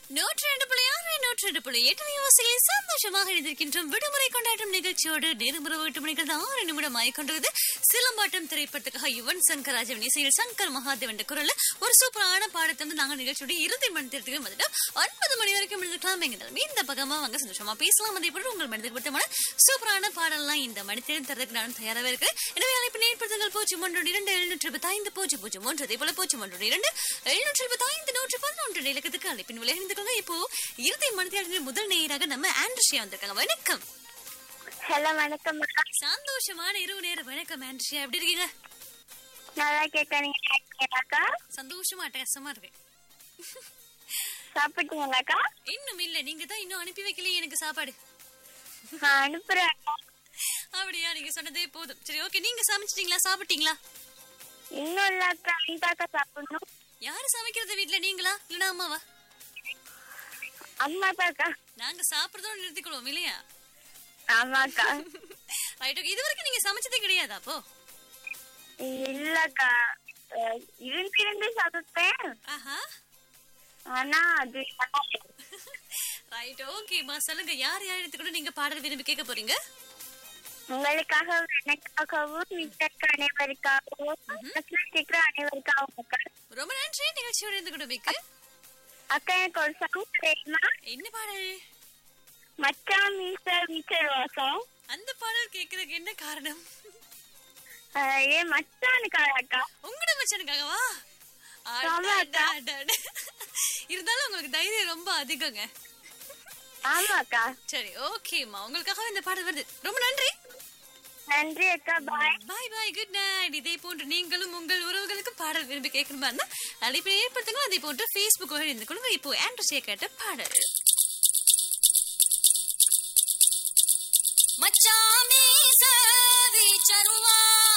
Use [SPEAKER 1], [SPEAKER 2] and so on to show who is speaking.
[SPEAKER 1] நூற்றி ரெண்டு புள்ளி ஆறு நூற்றி ரெண்டு புள்ளி எட்டு நிவாசிகளில் சந்தோஷமாக இணைந்திருக்கின்றோம் விடுமுறை கொண்டாட்டம் நிகழ்ச்சியோடு நேர்முறை எட்டு மணிக்கு ஆறு நிமிடம் ஆயிக்கொண்டிருது சிலம்பாட்டம் திரைப்படத்துக்காக யுவன் சங்கர் ராஜவன் இசையில் சங்கர் மகாதேவன் குரல்ல ஒரு சூப்பரான பாடத்தை வந்து நாங்க நிகழ்ச்சியோட இறுதி மணித்திற்கு வந்துட்டோம் ஒன்பது மணி வரைக்கும் இருந்துக்கலாம் எங்க நிலைமை இந்த பக்கமா வாங்க சந்தோஷமா பேசலாம் அதே போல உங்கள் மனதுக்கு பிடித்தமான சூப்பரான பாடலாம் இந்த மணித்திரம் தரதுக்கு நானும் தயாராக இருக்கிறேன் எனவே அழைப்பு ஏற்படுத்துங்கள் பூஜ்ஜியம் ஒன்று இரண்டு எழுநூற்றி இருபத்தி ஐந்து பூஜ்ஜியம் பூஜ்ஜியம் ஒன்று அதே போல பூஜ்ஜியம் ஒன்று இரண்டு எழுநூற்றி இருபத்தி ஐந்து நூற்றி பதினொன்று இலக்கத்துக்கு அழைப்பின் விளையாண்டு கொள்ளுங்க இப்போ இறுதி மணித்தியாளர்கள் முதல் நேராக நம்ம ஆண்ட்ரிஷியா வந்திருக்காங்க வணக்கம்
[SPEAKER 2] ஹலோ வணக்கம் மேடம்
[SPEAKER 1] சந்தோஷமான இரவு நேர வணக்கம் ஆண்ட்ரிஷியா எப்படி இருக்கீங்க
[SPEAKER 2] நல்லா கேட்க நீங்க கேட்டீங்களாக்கா
[SPEAKER 1] சந்தோஷமா அட்டகாசமா இருக்கு
[SPEAKER 2] சாப்பிட்டீங்களாக்கா
[SPEAKER 1] இன்னும் இல்ல நீங்க தான் இன்னும் அனுப்பி வைக்கலையே எனக்கு சாப்பாடு
[SPEAKER 2] நான் அனுப்புறேன்
[SPEAKER 1] அப்படியா நீங்க சொன்னதே போதும் சரி ஓகே நீங்க சமைச்சிட்டீங்களா சாப்பிட்டீங்களா
[SPEAKER 2] இன்னும் இல்லக்கா நீதாக்கா சாப்பிடணும்
[SPEAKER 1] யாரு சமைக்கிறது வீட்ல நீங்களா இல்லனா அம்மாவா
[SPEAKER 2] அம்மா தாக்கா
[SPEAKER 1] நாங்க சாப்பிடுறதோட நிறுத்திக்கொள்வோம் இல்லையா
[SPEAKER 2] ஆமாக்கா
[SPEAKER 1] ரைட் ஓகே இது வரைக்கும் நீங்க சமைச்சதே கிடையாதா அப்போ
[SPEAKER 2] இல்லக்கா அஹ், இருந்து இருந்து சாப்பிட்டேன்
[SPEAKER 1] ஆஹா
[SPEAKER 2] ஆனா அது நல்லா இல்ல.
[SPEAKER 1] ரைட் ஓகேம்மா சொல்லுங்க யார் யார் எடுத்துக்கூட நீங்க பாடல் விரும்பி கேட்க போறீங்க
[SPEAKER 2] உங்களுக்காகவும் எனக்காகவும் வீட்டுக்கு அனைவருக்காகவும் கேட்கிற அனைவருக்காகவும் அக்கா
[SPEAKER 1] ரொம்ப நன்றி நிகழ்ச்சியோட இருந்து கூட மிக்க
[SPEAKER 2] அக்கா எனக்கு ஒரு சாங் தெரியுமா
[SPEAKER 1] என்ன பாடல்
[SPEAKER 2] மச்சான் மீசர் மீசர் வாசம்
[SPEAKER 1] அந்த பாடல் கேக்குறதுக்கு என்ன காரணம்
[SPEAKER 2] அஹ், ஏன் மச்சானுக்காக அக்கா
[SPEAKER 1] உங்களோட மச்சனுக்காகவா
[SPEAKER 2] ஆமா, அக்கா.
[SPEAKER 1] அடடடட. இருந்தாலும் உங்களுக்கு தைரியம் ரொம்ப அதிகங்க
[SPEAKER 2] ஆமாக்கா
[SPEAKER 1] சரி ஓகேம்மா உங்களுக்காக இந்த பாடல் வருது ரொம்ப நன்றி
[SPEAKER 2] நன்றி அக்கா பாய்
[SPEAKER 1] பாய் பாய் குட் நைட் இதே போன்று நீங்களும் உங்கள் உறவுகளுக்கும் பாடல் விரும்பி கேட்கணுமா இருந்தா அழைப்பை ஏற்படுத்துங்க அதே போன்று Facebook வழி இருந்து கொடுங்க இப்போ ஆண்ட்ரஸிய கேட்ட பாடல் மச்சாமே சவி சருவா